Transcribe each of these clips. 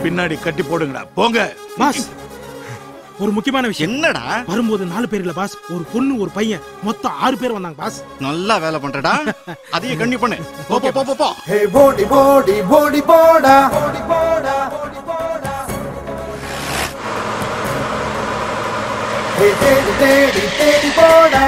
பின்னாடி கட்டி போடுங்கடா போங்க பாஸ் ஒரு முக்கியமான விஷயம் என்னடா வரும்போது நாலு பேர் இல்ல பாஸ் ஒரு பொண்ணு ஒரு பையன் மொத்தம் ஆறு பேர் வந்தாங்க பாஸ் நல்லா வேலை பண்றடா அதையே கண்ணி பண்ணு போ போ, போ போ போ ஹே போடி போடி போடி போடா ஹே தேடி தேடி தேடி போடா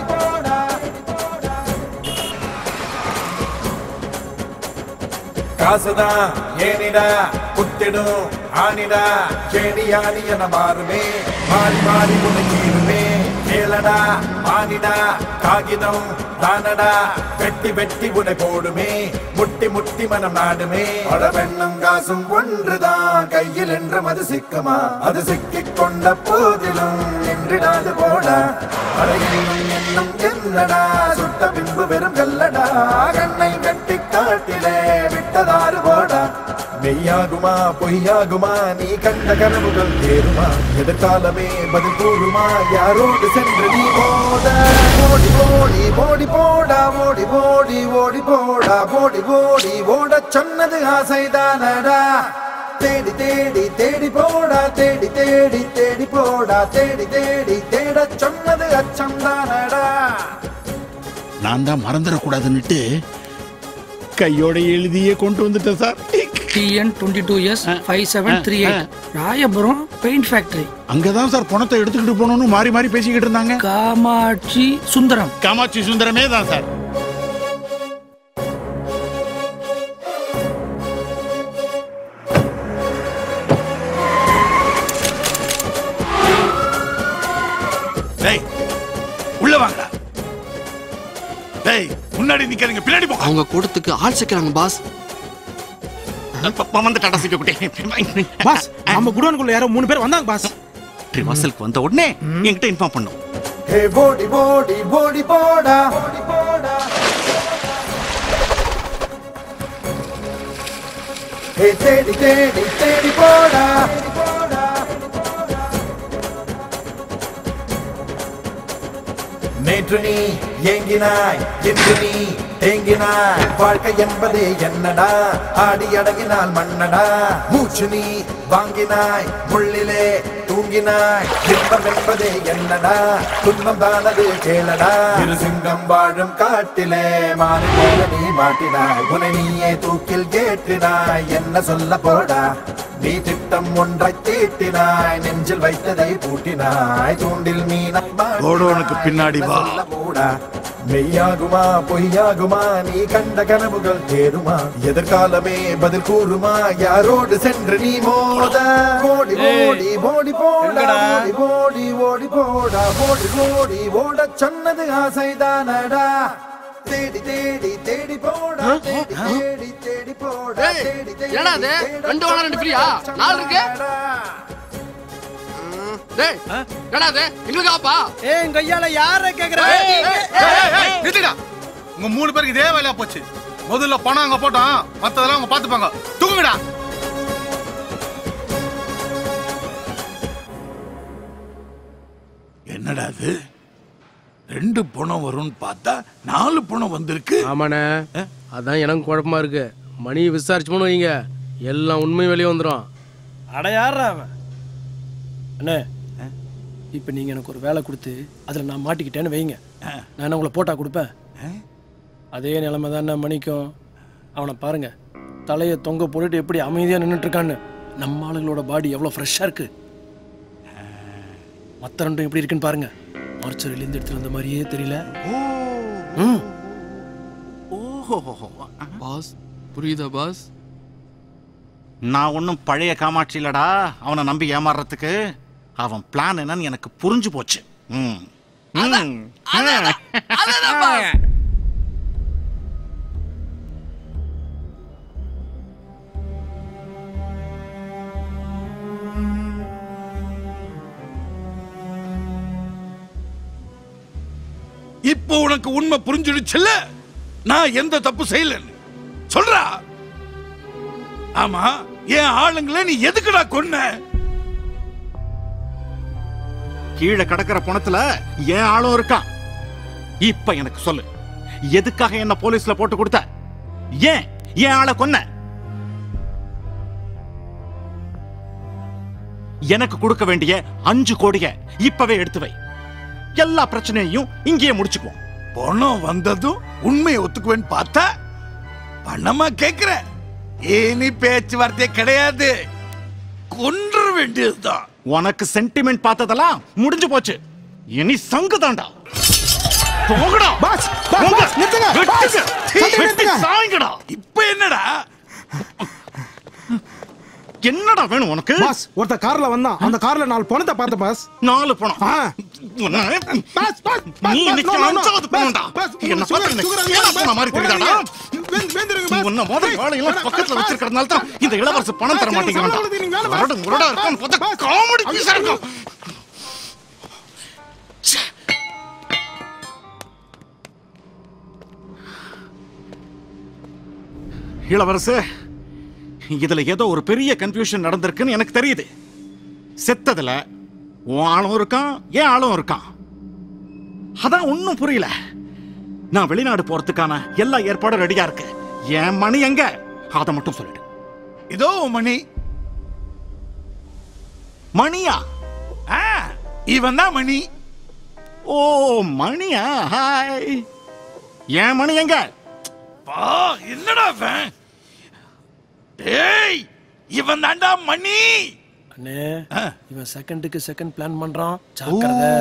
காசுதான் ஏனிடா குத்திடும் ஆனிடா செடி ஆடி என மாறுமே மாறி மாறி உனக்கீருமே கேளடா மானிடா காகிதம் தானடா வெட்டி வெட்டி உனை போடுமே முட்டி முட்டி மனம் நாடுமே அடவெண்ணம் காசும் ஒன்றுதான் கையில் என்றும் அது சிக்குமா அது சிக்கிக் கொண்ட போதிலும் நின்றிடாது போடா அடையிலும் என்னும் என்னடா சுட்ட பின்பு வெறும் கல்லடா கண்ணை கட்டி காட்டிலே விட்டதாறு போடா மெய்யாகுமா பொய்யாகுமா நீ கண்ட கனவுகள் தேருமா எதிர்காலமே பதில் கூறுமா யாரோடு சென்று நீ போத ஓடி ஓடி ஓடி போடா ஓடி ஓடி ஓடி போடா ஓடி ஓடி ஓடச் சொன்னது ஆசைதானடா தேடி தேடி தேடி போடா தேடி தேடி தேடி போடா தேடி தேடி தேடச் சொன்னது அச்சம் தானடா நான் தான் மறந்துடக்கூடாதுன்னுட்டு கையோட எழுதியே கொண்டு வந்துட்டேன் sir TN twenty two S five seven three eight Royapuram paint factory அங்கதான் சார் பணத்தை எடுத்துக்கிட்டு போகணும்னு மாறி மாறி பேசிக்கிட்டு இருந்தாங்க காமாட்சி சுந்தரம் காமாட்சி சுந்தரமே தான் சார் டேய் உள்ள வாங்கடா டேய் முன்னாடி நிக்காதீங்க பின்னாடி போங்க அவங்க கூட்டத்துக்கு ஆள் சேர்க்கிறாங்க பாஸ் வந்து டாடா சிக்க குட்டி பாஸ் நம்ம குடோனுக்குள்ள யாரோ மூணு பேர் வந்தாங்க பாஸ் ரிவர்சலுக்கு வந்த உடனே என்கிட்ட இன்ஃபார்ம் பண்ணும் ஹே போடி போடி போடி போடா ஓடி போடா ஹே தேடி தேடி தேடி போடா நேற்று நீ ஏங்கினாய் இன்று நீ தேங்கினாய் வாழ்க்கை என்பது என்னடா ஆடி அடங்கினால் மன்னடா மூச்சு நீ வாங்கினாய் முள்ளிலே தூங்கினாய் இன்பம் என்பது என்னடா துன்பம் தானது கேளடா இரு சிங்கம் வாழும் காட்டிலே மாறி போல நீ மாட்டினாய் உன்னை நீயே தூக்கில் கேட்டினாய் என்ன சொல்ல போடா நீ திட்டம் ஒன்றை தீட்டினாய் நெஞ்சில் வைத்ததை பூட்டினாய் தூண்டில் மீனாய் மாட்டினாய். கோடோனுக்கு பின்னாடி வா. சொல்ல மூடா மெய்யாகுமா பொய்யாகுமா நீ கண்ட கனவுகள் தேருமா எதிர்காலமே பதில் கூறுமா யாரோடு சென்று நீ மோத ஓடி ஓடி ஓடி போடா ஓடி ஓடி ஓடி போடா ஓடி ஓடி ஓடச் சொன்னது ஆசைதானடா தேடி தேடி தேடி போடா தேடி தேடி தேடி போடா ஏய், தேடி தேடி என்னடா இது? ரெண்டு வாங்கினா ரெண்டு ஃப்ரீயா? நாலு இருக்கு? டேய் என்னடா இது எங்களுக்கு ஆப்பா ஏன் கையால யார கேக்குற நிறுத்துடா உங்க மூணு பேருக்கு இதே வேலையா போச்சு முதல்ல பணம் அங்க போட்டோம் மத்ததெல்லாம் அவங்க பாத்துப்பாங்க தூங்குடா என்னடா இது ரெண்டு பணம் வரும்னு பார்த்தா நாலு பணம் வந்திருக்கு ஆமாண்ணே அதான் எனக்கு குழப்பமா இருக்கு மணி விசாரிச்சோம்னு வைங்க எல்லாம் உண்மை வெளியே வந்துடும் அட யாரா அவன் அண்ணே இப்போ நீங்கள் எனக்கு ஒரு வேலை கொடுத்து அதில் நான் மாட்டிக்கிட்டேன்னு வைங்க நான் என்ன உங்களை போட்டா கொடுப்பேன் அதே நிலைமை தான் மணிக்கும் அவனை பாருங்க தலையை தொங்க போட்டுட்டு எப்படி அமைதியாக நின்றுட்டு இருக்கான்னு நம்ம ஆளுங்களோட பாடி எவ்வளோ ஃப்ரெஷ்ஷாக இருக்கு மற்ற ரெண்டும் எப்படி இருக்குன்னு பாருங்க மார்ச்சரிலேருந்து எடுத்துட்டு வந்த மாதிரியே தெரியல ம் ஓஹோ பாஸ் புரியுதா பாஸ் நான் ஒன்றும் பழைய காமாட்சி இல்லடா அவனை நம்பி ஏமாறுறதுக்கு அவன் பிளான் என்னன்னு எனக்கு புரிஞ்சு போச்சு ம் ம். இப்போ உனக்கு உண்மை புரிஞ்சிடுச்சுல்ல நான் எந்த தப்பு செய்யலன்னு சொல்றா ஆமா என் ஆளுங்களை நீ எதுக்குடா கொன்ன கீழே கிடக்கிற பணத்துல என் ஆளும் இருக்கான் இப்ப எனக்கு சொல்லு எதுக்காக என்ன போலீஸ்ல போட்டு கொடுத்த ஏன் என் ஆளை கொன்ன எனக்கு கொடுக்க வேண்டிய அஞ்சு கோடிய இப்பவே எடுத்து வை எல்லா பிரச்சனையையும் இங்கேயே முடிச்சுக்குவோம் பணம் வந்ததும் உண்மையை ஒத்துக்குவேன்னு பார்த்தா பணமா கேக்குற ஏனி பேச்சுவார்த்தையே கிடையாது கொன்ற வேண்டியதுதான் உனக்கு சென்டிமெண்ட் பார்த்ததெல்லாம் முடிஞ்சு போச்சு இனி சங்கு தாண்டா போகடா பாஸ் பாஸ், பாஸ் நிறுத்துங்க பாஸ் சண்டை நிறுத்துங்க சாய்ங்கடா இப்ப என்னடா என்னடா வேணும் உனக்கு பாஸ் ஒருத்த கார்ல வந்தான் அந்த கார்ல நாலு பணத்தை பார்த்த பாஸ் நாலு பணம் ஆ உன்னை- பாஸ் பாஸ் பாஸ், நீ பாஸ், இன்னைக்கு no, no, no. அஞ்சாவது பாஸ், பணம்டா. பாஸ், என்ன சுகர், பார்த்தா சுகர், எனக்கு ஏழை போன மாதிரி தெரியுதாடா? வெந்து- வெந்துருங்க, பாஸ். உன்ன மாதிரி ஏய், வேலையெல்லாம் வேணாம், பக்கத்துல பாஸ், வச்சிருக்கிறதுனால தான் இந்த இளவரசு பணம் தர பாஸ், எனக்கு மாட்டேங்கிறான்டா சொல்றது நீங்க வேணாம், பாஸ். முரடு முரடா பாஸ், இருக்கான்னு பார்த்தா பாஸ், காமெடி ஐயோ, பீஸா இருக்கும் இளவரசு இதுல ஏதோ ஒரு பெரிய கன்ஃபியூஷன் நடந்திருக்குன்னு எனக்கு தெரியுது செத்ததுல உன் ஆளும் இருக்கான் ஏன் ஆளும் இருக்கான் அதான் ஒன்னும் புரியல நான் வெளிநாடு போறதுக்கான எல்லா ஏற்பாடும் ரெடியா இருக்கு என் மணி எங்க அதை மட்டும் சொல்லிடு இதோ மணி மணியா ஆ, இவன் தான் மணி ஓ மணியா ஹாய் என் மணி எங்க பா என்னடா இவன் டேய் இவன் தாண்டா மணி அண்ணே ஆ. இவன் செகண்டுக்கு செகண்ட் பிளான் பண்றான் ஜாக்கிரதை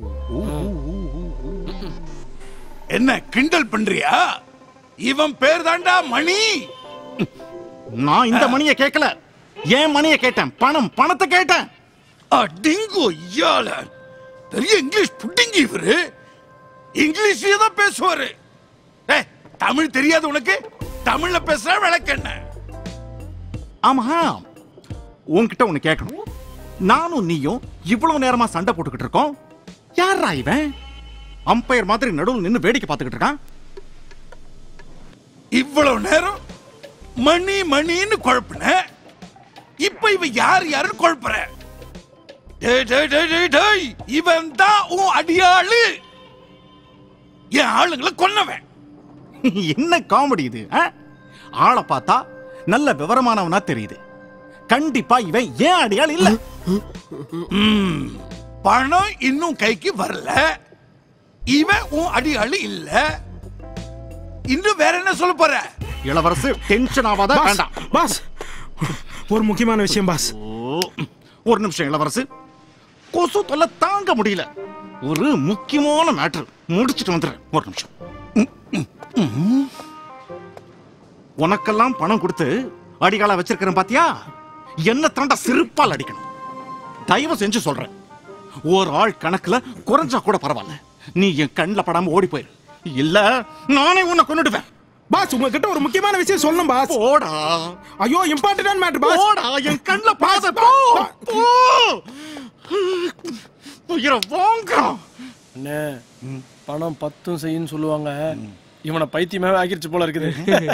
என்ன கிண்டல் பண்றியா இவன் பேர் தாண்டா மணி நான் இந்த மணியை கேட்கல என் மணியை கேட்டேன் பணம் பணத்தை கேட்டேன் அடிங்கோ ஐயால பெரிய இங்கிலீஷ் புட்டிங்க இவரு இங்கிலீஷ்லயே தான் பேசுவாரு ஏய், தமிழ் தெரியாது உனக்கு தமிழ்ல பேசுற விளக்கென்ன ஆமா உன்கிட்ட ஒண்ணு கேட்கணும் நானும் நீயும் இவ்வளவு நேரமா சண்டை போட்டுக்கிட்டு இருக்கோம் யாரா இவன் அம்பையர் மாதிரி நடுவில் நின்னு வேடிக்கை பார்த்துக்கிட்டு இருக்கான் இவ்வளவு நேரம் மணி மணின்னு குழப்பின இப்ப இவ யார் யாருன்னு குழப்புற டேய் டேய் டேய் டேய் டேய் இவன் தான் உன் அடியாளு என் ஆளுங்களை கொன்னவன் என்ன காமெடி இது ஆ? ஆளை பார்த்தா நல்ல விவரமானவனா தெரியுது கண்டிப்பா இவன் ஏன் அடியாள் இல்ல ம், பணம் இன்னும் கைக்கு வரல இவன் உன் அடியாளு இல்ல இன்னும் வேற என்ன சொல்ல போற இளவரசு டென்ஷன் ஆகாத பாஸ், வேண்டாம் பாஸ் ஒரு முக்கியமான விஷயம் பாஸ் ஓ, ஒரு நிமிஷம் இளவரசு கொசு தொல்லை தாங்க முடியல ஒரு முக்கியமான மேட்டர் முடிச்சிட்டு வந்துடுறேன் ஒரு நிமிஷம் உனக்கெல்லாம் பணம் கொடுத்து அடிகால வச்சிருக்கிறேன் பாத்தியா என்ன தாண்டா சிறுப்பால் அடிக்கணும் தயவு செஞ்சு சொல்றேன் ஒரு ஆள் கணக்குல குறைஞ்சா கூட பரவாயில்ல நீ என் கண்ணில் படாம ஓடி போயிரு இல்ல நானே உன்னை கொன்னுடுவேன் பாஸ் உங்ககிட்ட ஒரு முக்கியமான விஷயம் சொல்லணும் பாஸ் போடா ஐயோ இம்பார்ட்டன்டான மேட்டர் பாஸ் போடா என் கண்ணில் பாத போ போ உயிரை வாங்குறான் அண்ணே பணம் பத்தும் செய்யுன்னு சொல்லுவாங்க இவனை பைத்தியமே ஆக்கிருச்சு போல இருக்குது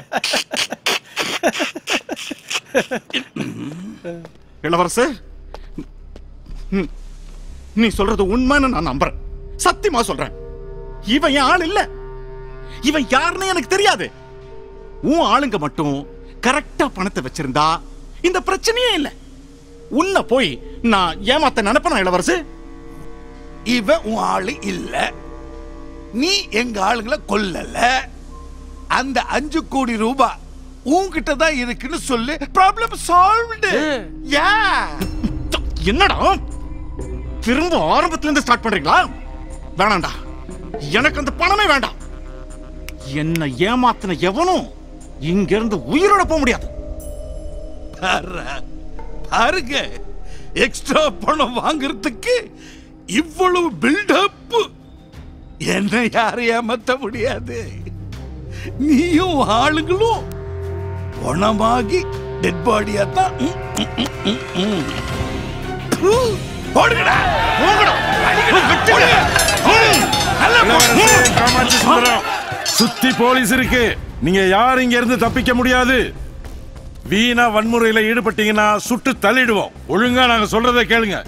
இளவரசு ம், நீ சொல்றது உண்மைன்னு நான் நம்புறேன் சத்தியமா சொல்றேன் இவன் என் ஆள் இல்ல இவன் யாருன்னு எனக்கு தெரியாது உன் ஆளுங்க மட்டும் கரெக்டா பணத்தை வச்சிருந்தா இந்த பிரச்சனையே இல்ல உன்னை போய் நான் ஏமாத்த நினைப்பேனா இளவரசு இவன் உன் ஆளு இல்ல நீ எங்க ஆளுங்களை கொல்லல அந்த அஞ்சு கோடி ரூபாய் உன்கிட்ட தான் இருக்குன்னு சொல்லு ப்ராப்ளம் சால்வ்டு யா என்னடா திரும்ப ஆரம்பத்துல இருந்து ஸ்டார்ட் பண்றீங்களா வேணாம்டா எனக்கு அந்த பணமே வேண்டாம் என்ன ஏமாத்தின எவனும் இங்க இருந்து உயிரோட போக முடியாது பாரு பாருங்க எக்ஸ்ட்ரா பணம் வாங்குறதுக்கு இவ்வளவு பில்டப் என்ன யாரும் ஏமாத்த முடியாது நீயும் ஆளுங்களும் பணமாகி டெட் பாடியா தான் ம், ம், ம், ம், ம். ப்பு, போடுங்கடா போங்கடா போடுங்க. ம், நல்லா போ. காமாட்சி சுந்தரம் சுத்தி போலீஸ் இருக்கு நீங்க யாரும் இங்க இருந்து தப்பிக்க முடியாது வீணா வன்முறையில ஈடுபட்டீங்கன்னா சுட்டு தள்ளிடுவோம் ஒழுங்கா நாங்க சொல்றதை கேளுங்க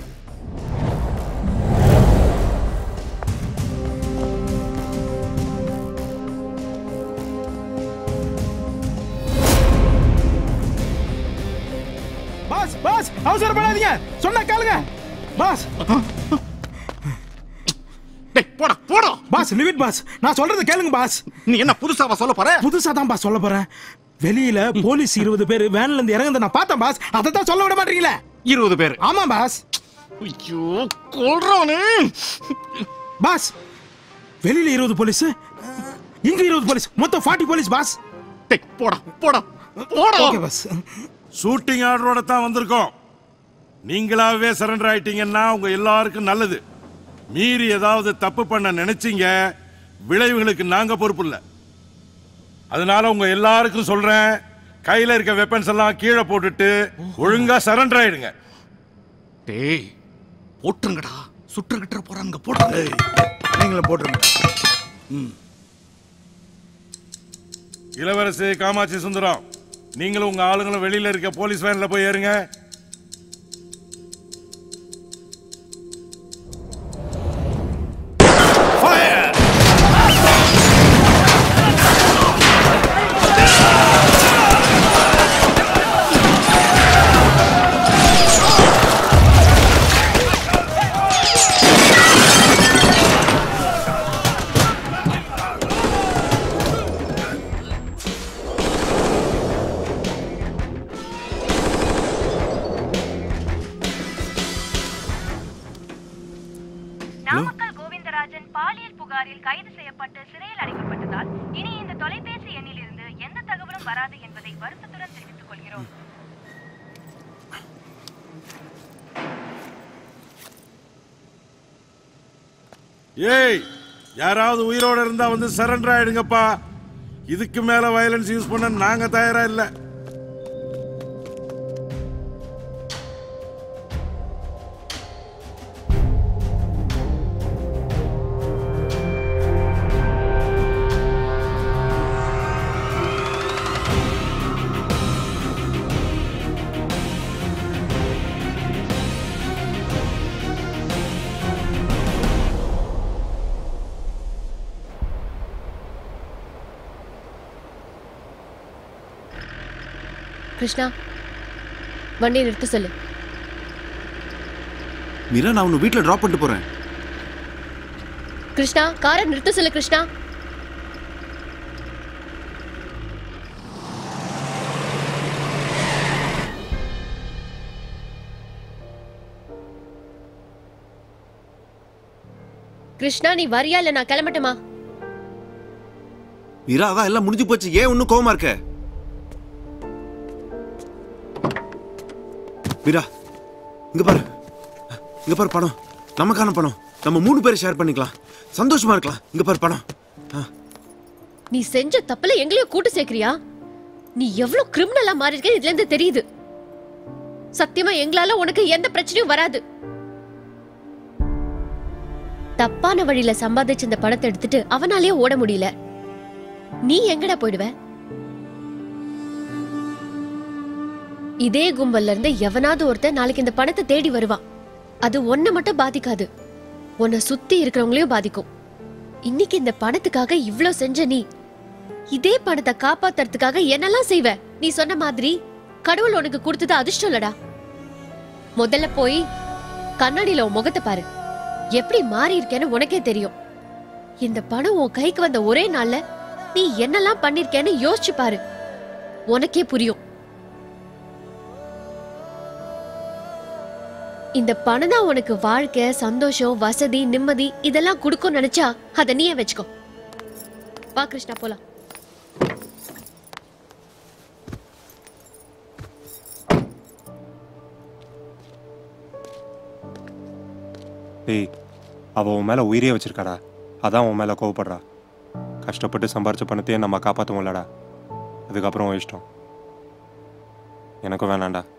பாஸ் பாஸ் அவசரப்படாதீங்க சொன்னா கேளுங்க பாஸ் டேய் போடா போடா பாஸ் லிமிட் பாஸ் நான் சொல்றத கேளுங்க பாஸ் நீ என்ன புதுசாவா சொல்ல போற புதுசா தான் பாஸ் சொல்ல போறேன் வெளியில போலீஸ் இருபது பேர் வேன்ல இருந்து இறங்குறத நான் பார்த்தேன் பாஸ் அதை தான் சொல்ல விட மாட்டீங்களே இருபது பேர் ஆமா பாஸ் ஐயோ கொல்றவனே பாஸ் வெளியில இருபது போலீஸ் இங்க இருபது போலீஸ் மொத்தம் ஃபார்ட்டி போலீஸ் பாஸ் டேய் போடா போடா போடா ஓகே பாஸ் ஷூட்டிங் ஆர்டரோட தான் வந்திருக்கோம் நீங்களாவே சரண்டர் ஆயிட்டீங்கன்னா உங்க எல்லாருக்கும் நல்லது மீறி ஏதாவது தப்பு பண்ண நினைச்சீங்க விளைவுகளுக்கு நாங்க பொறுப்பு இல்ல அதனால உங்க எல்லாருக்கும் சொல்றேன் கையில இருக்க வெப்பன்ஸ் எல்லாம் கீழே போட்டுட்டு ஒழுங்கா சரண்டர் ஆயிடுங்க டேய் போட்டுருங்கடா சுட்டுக்கிட்ட போறாங்க போட்டுருங்க நீங்களும் போட்டுருங்க இளவரசி காமாட்சி சுந்தரம் நீங்களும் உங்க ஆளுங்களும் வெளியில இருக்க போலீஸ் வேன்ல போய் ஏறுங்க நாமக்கல் கோவிந்தராஜன் பாலியல் புகாரில் கைது செய்யப்பட்டு சிறையில் அடைக்கப்பட்டதால் இனி இந்த தொலைபேசி எண்ணிலிருந்து எந்த தகவலும் வராது என்பதை வருத்தத்துடன் தெரிவித்துக் கொள்கிறோம் ஏய் யாராவது உயிரோட இருந்தா வந்து சரண்டர் ஆயிடுங்கப்பா இதுக்கு மேல வயலன்ஸ் யூஸ் பண்ண நாங்க தயாரா இல்ல கிருஷ்ணா வண்டியை நிறுத்த சொல்லு மீரா நான் உன்னை வீட்டில் ட்ராப் பண்ணிட்டு போறேன் கிருஷ்ணா காரை நிறுத்த சொல்லு கிருஷ்ணா கிருஷ்ணா நீ வரியா இல்ல நான் கிளம்பட்டுமா மீரா அதான் எல்லாம் முடிஞ்சு போச்சு ஏன் இன்னும் கோவமா இருக்க மீரா இங்க பாரு இங்க பாரு பணம் நமக்கான பணம் நம்ம மூணு பேரை ஷேர் பண்ணிக்கலாம் சந்தோஷமா இருக்கலாம் இங்க பாரு பணம் ஆ, நீ செஞ்ச தப்புல எங்களையும் கூட்டு சேர்க்கறியா நீ எவ்வளவு கிரிமினலா மாறி இருக்க இதுல இருந்து தெரியுது சத்தியமா எங்களால உனக்கு எந்த பிரச்சனையும் வராது தப்பான வழியில சம்பாதிச்ச இந்த பணத்தை எடுத்துட்டு அவனாலேயே ஓட முடியல நீ எங்கடா போயிடுவ இதே கும்பல்ல இருந்து எவனாவது ஒருத்தன் நாளைக்கு இந்த பணத்தை தேடி வருவான் அது ஒன்ன மட்டும் பாதிக்காது உன்னை சுத்தி இருக்கிறவங்களையும் பாதிக்கும் இன்னைக்கு இந்த பணத்துக்காக இவ்ளோ செஞ்ச நீ இதே பணத்தை காப்பாத்துறதுக்காக என்னெல்லாம் செய்வ நீ சொன்ன மாதிரி கடவுள் உனக்கு கொடுத்தது அதிர்ஷ்டம் இல்லடா முதல்ல போய் கண்ணாடியில உன் முகத்தை பாரு எப்படி மாறி இருக்கேன்னு உனக்கே தெரியும் இந்த பணம் உன் கைக்கு வந்த ஒரே நாள்ல நீ என்னெல்லாம் பண்ணிருக்கேன்னு யோசிச்சு பாரு உனக்கே புரியும் இந்த பணம் தான் உனக்கு வாழ்க்கை சந்தோஷம் வசதி நிம்மதி இதெல்லாம் கொடுக்கும் நினைச்சா அதை நீயே வச்சுக்கோ வா கிருஷ்ணா போலாம் டேய் அவ உன் மேல உயிரே வச்சிருக்காடா அதான் உன் மேல கோவப்படுறா கஷ்டப்பட்டு சம்பாரிச்ச பணத்தையே நம்ம காப்பாற்றுவோம்லடா அதுக்கப்புறம் உன் இஷ்டம் எனக்கும் வேணாம்டா